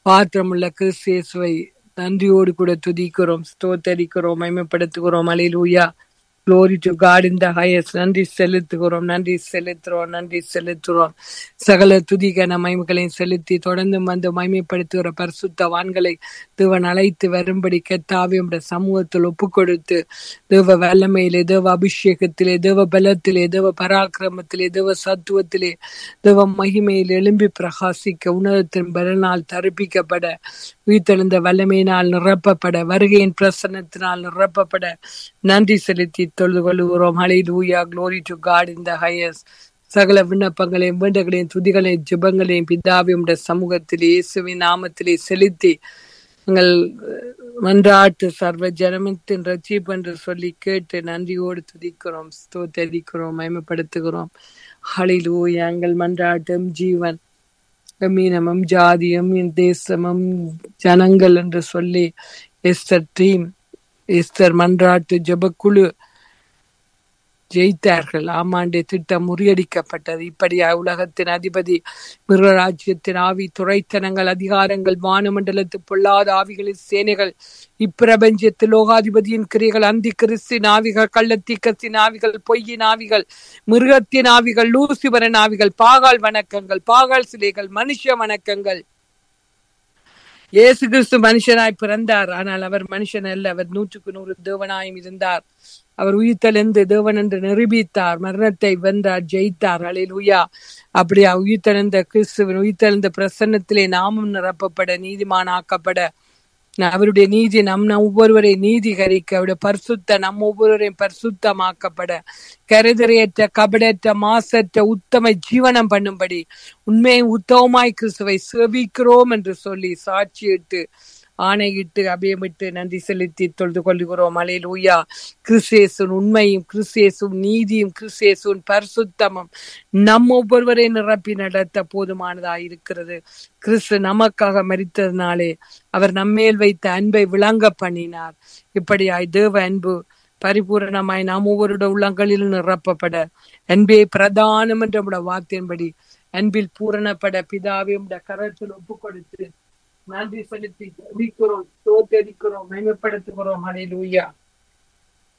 பாத்திரமுள்ள கிறிஸ்தியேசுவை நன்றியோடு கூட துதிக்கிறோம் ஸ்தோத்தரிக்கிறோம் மகிமைப்படுத்துகிறோம் அலையிலூயா Glory to God in the highest. நன்றி செலுத்துகிறோம் நன்றி செலுத்துகிறோம் நன்றி செலுத்துகிறோம் சகல துதிகன மகிமைகளையும் செலுத்தி தொடர்ந்து வந்து மகிமைப்படுத்துகிற பரிசுத்தவான்களை தேவன் அழைத்து வரும்படி கெத்தாவே உடைய சமூகத்தில் ஒப்பு கொடுத்து தேவ வல்லமையிலே தேவ அபிஷேகத்திலே தேவ பலத்திலே தேவ பராக்கிரமத்திலே தேவ சத்துவத்திலே தேவ மகிமையில் எழும்பி பிரகாசிக்க உணவத்தின் பலனால் தருப்பிக்கப்பட உயிர்த்தெழுந்த வல்லமையினால் நிரப்பப்பட வருகையின் பிரசன்னத்தினால் நிரப்பப்பட நன்றி செலுத்தி தொழுது கொள்கிறோம் hallelujah glory to God in the highest சகல விண்ணப்பங்களையும் வேண்டங்களையும் துதிகளையும் ஜெபங்களையும் பிதாவையும் உடைய சமூகத்திலே இயேசுவின் நாமத்திலே செலுத்தி எங்கள் மன்றாட்டு சர்வ ஜனமத்தின் ரட்சிப்பு என்று சொல்லி கேட்டு நன்றியோடு துதிக்கிறோம் ஸ்தோத்தரிக்கிறோம் மயமப்படுத்துகிறோம் ஹலிலூயா எங்கள் மன்றாட்டும் ஜீவன் மீனமும் ஜாதியும் தேசமும் ஜனங்கள் என்று சொல்லி எஸ்தர் டீம் எஸ்தர் மன்றாட்டு ஜெபக்குழு ஜெயித்தார்கள் ஆமாண்டே திட்டம் முறியடிக்கப்பட்டது இப்படியா உலகத்தின் அதிபதி மிருகராஜ்யத்தின் ஆவி துறைத்தனங்கள் அதிகாரங்கள் வானமண்டலத்து பொல்லாத ஆவிகளின் சேனைகள் இப்பிரபஞ்சத்தில் லோகாதிபதியின் கிரிகள் அந்தி கிறிஸ்தின் ஆவிகள் கள்ளத்தீக்கத்தின் ஆவிகள் பொய்யின் ஆவிகள் மிருகத்தின் ஆவிகள் லூசிபரன் ஆவிகள் பாகால் வணக்கங்கள் பாகால் சிலைகள் மனுஷ வணக்கங்கள் இயேசு கிறிஸ்து மனுஷனாய் பிறந்தார் ஆனால் அவர் மனுஷன் அல்ல அவர் நூற்றுக்கு நூறு தேவனாயும் இருந்தார் அவர் உயிர்த்தெழுந்து தேவன் என்று நிரூபித்தார் மரணத்தை வென்றார் ஜெயித்தார் அலையிலுயா அப்படியா உயிர்த்தெழுந்த கிறிஸ்துவின் உயிர்த்தெழுந்த பிரசன்னத்திலே நாமும் நிரப்பப்பட நீதிமானாக்கப்பட அவருடைய நீதி நம் ஒவ்வொருவரை நீதிகரிக்க அவருடைய பரிசுத்த நம் ஒவ்வொருவரையும் பரிசுத்தமாக்கப்பட கருதரையற்ற கபடற்ற மாசற்ற உத்தம ஜீவனம் பண்ணும்படி உண்மையை உத்தமமாய் கிறிஸ்துவை சேவிக்கிறோம் என்று சொல்லி சாட்சியிட்டு ஆணையிட்டு அபியமிட்டு நன்றி செலுத்தி தொழுது கொள்கிறோம் அலையில் ஊயா கிறிஸ்தேசுன் உண்மையும் கிறிஸ்தேசும் நீதியும் கிறிஸ்தேசுன் பரிசுத்தமும் நம் ஒவ்வொருவரை நிரப்பி நடத்த போதுமானதா இருக்கிறது கிறிஸ்து நமக்காக மறித்ததினாலே அவர் நம்மேல் வைத்த அன்பை விளங்க பண்ணினார் இப்படியாய் தேவ அன்பு பரிபூரணமாய் நாம் ஒவ்வொருட உள்ளங்களில் நிரப்பப்பட அன்பே பிரதானம் என்ற வார்த்தையின்படி அன்பில் பூரணப்பட பிதாவே உடைய கரத்தில் ஒப்பு கொடுத்து நன்றி செலுத்தி ஜபிக்கிறோம் தோத்தரிக்கிறோம் மேம்படுத்துகிறோம் அலையிலூயா